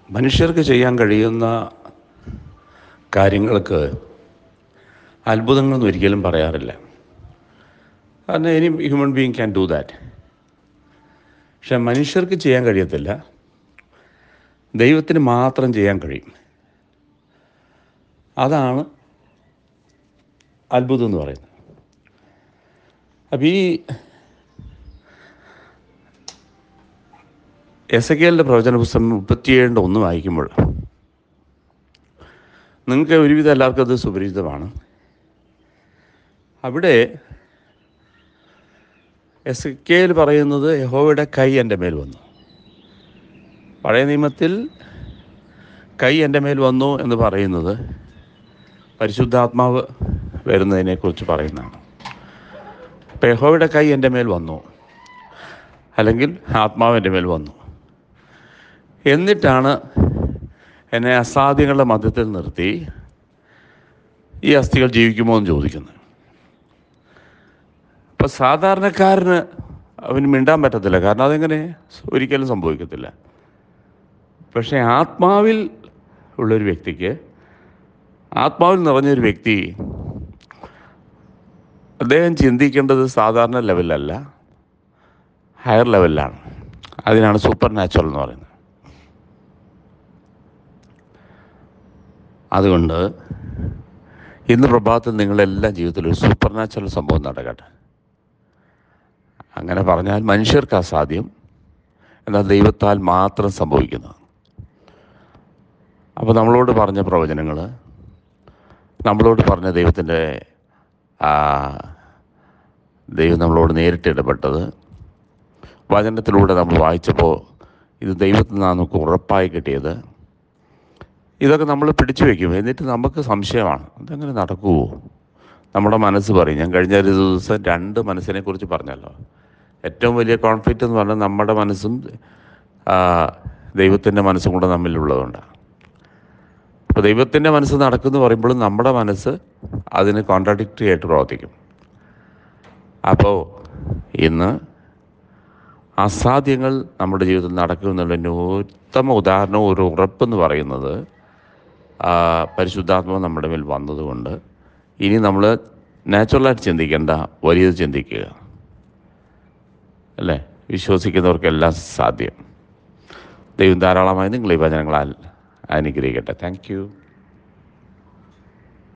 മനുഷ്യർക്ക് ചെയ്യാൻ കഴിയുന്ന കാര്യങ്ങൾക്ക് അത്ഭുതങ്ങളൊന്നും ഒരിക്കലും പറയാറില്ല കാരണം any human being can do that പക്ഷെ മനുഷ്യർക്ക് ചെയ്യാൻ കഴിയത്തില്ല ദൈവത്തിന് മാത്രം ചെയ്യാൻ കഴിയും അതാണ് അത്ഭുതം എന്ന് പറയുന്നത് അപ്പം ഈ എസ് എ കെലിൻ്റെ പ്രവചന പുസ്തകം മുപ്പത്തിയേഴിൻ്റെ ഒന്ന് വായിക്കുമ്പോൾ നിങ്ങൾക്ക് ഒരുവിധം എല്ലാവർക്കും അത് സുപരിചിതമാണ് അവിടെ എസ് കെയിൽ പറയുന്നത് യഹോവയുടെ കൈ എൻ്റെ മേൽ വന്നു പഴയ നിയമത്തിൽ കൈ എൻ്റെ മേൽ വന്നു എന്ന് പറയുന്നത് പരിശുദ്ധാത്മാവ് വരുന്നതിനെക്കുറിച്ച് പറയുന്നതാണ് അപ്പോൾ യഹോവയുടെ കൈ എൻ്റെ മേൽ വന്നു അല്ലെങ്കിൽ ആത്മാവ് എൻ്റെ മേൽ വന്നു എന്നിട്ടാണ് എന്നെ അസാധ്യങ്ങളുടെ മധ്യത്തിൽ നിർത്തി ഈ അസ്ഥികൾ ജീവിക്കുമോ എന്ന് ചോദിക്കുന്നത് അപ്പോൾ സാധാരണക്കാരന് അവന് മിണ്ടാൻ പറ്റത്തില്ല കാരണം അതെങ്ങനെ ഒരിക്കലും സംഭവിക്കത്തില്ല പക്ഷേ ആത്മാവിൽ ഉള്ളൊരു വ്യക്തിക്ക് ആത്മാവിൽ നിറഞ്ഞൊരു വ്യക്തി അദ്ദേഹം ചിന്തിക്കേണ്ടത് സാധാരണ ലെവലല്ല ഹയർ ലെവലിലാണ് അതിനാണ് സൂപ്പർ നാച്ചുറൽ എന്ന് പറയുന്നത് അതുകൊണ്ട് ഇന്ന് പ്രഭാതത്തിൽ നിങ്ങളെല്ലാം ജീവിതത്തിൽ ഒരു സൂപ്പർ നാച്ചുറൽ സംഭവം നടക്കട്ടെ അങ്ങനെ പറഞ്ഞാൽ മനുഷ്യർക്ക് അസാധ്യം എന്നാൽ ദൈവത്താൽ മാത്രം സംഭവിക്കുന്നത് അപ്പോൾ നമ്മളോട് പറഞ്ഞ പ്രവചനങ്ങൾ നമ്മളോട് പറഞ്ഞ ദൈവത്തിൻ്റെ ദൈവം നമ്മളോട് നേരിട്ട് ഇടപെട്ടത് വചനത്തിലൂടെ നമ്മൾ വായിച്ചപ്പോൾ ഇത് ദൈവത്തിൽ നിന്നാണ് നമുക്ക് ഉറപ്പായി കിട്ടിയത് ഇതൊക്കെ നമ്മൾ പിടിച്ചു വയ്ക്കും എന്നിട്ട് നമുക്ക് സംശയമാണ് അതെങ്ങനെ നടക്കുമോ നമ്മുടെ മനസ്സ് പറയും ഞാൻ കഴിഞ്ഞ ഒരു ദിവസം രണ്ട് മനസ്സിനെ കുറിച്ച് പറഞ്ഞല്ലോ ഏറ്റവും വലിയ കോൺഫ്ലിക്റ്റ് എന്ന് പറഞ്ഞാൽ നമ്മുടെ മനസ്സും ദൈവത്തിൻ്റെ മനസ്സും കൂടെ തമ്മിലുള്ളതുകൊണ്ടാണ് അപ്പോൾ ദൈവത്തിൻ്റെ മനസ്സ് നടക്കുമെന്ന് പറയുമ്പോഴും നമ്മുടെ മനസ്സ് അതിന് കോൺട്രാഡിക്റ്ററി ആയിട്ട് പ്രവർത്തിക്കും അപ്പോൾ ഇന്ന് അസാധ്യങ്ങൾ നമ്മുടെ ജീവിതത്തിൽ നടക്കുമെന്നുള്ളതിൻ്റെ ഉത്തമ ഉദാഹരണവും ഒരു ഉറപ്പെന്ന് പറയുന്നത് പരിശുദ്ധാത്മാവ് നമ്മുടെ മേൽ വന്നതുകൊണ്ട് ഇനി നമ്മൾ നാച്ചുറലായിട്ട് ചിന്തിക്കേണ്ട വലിയത് ചിന്തിക്കുക അല്ലേ വിശ്വസിക്കുന്നവർക്കെല്ലാം സാധ്യം ദൈവം ധാരാളമായി നിങ്ങൾ ഈ വചനങ്ങളാൽ അനുഗ്രഹിക്കട്ടെ താങ്ക് യു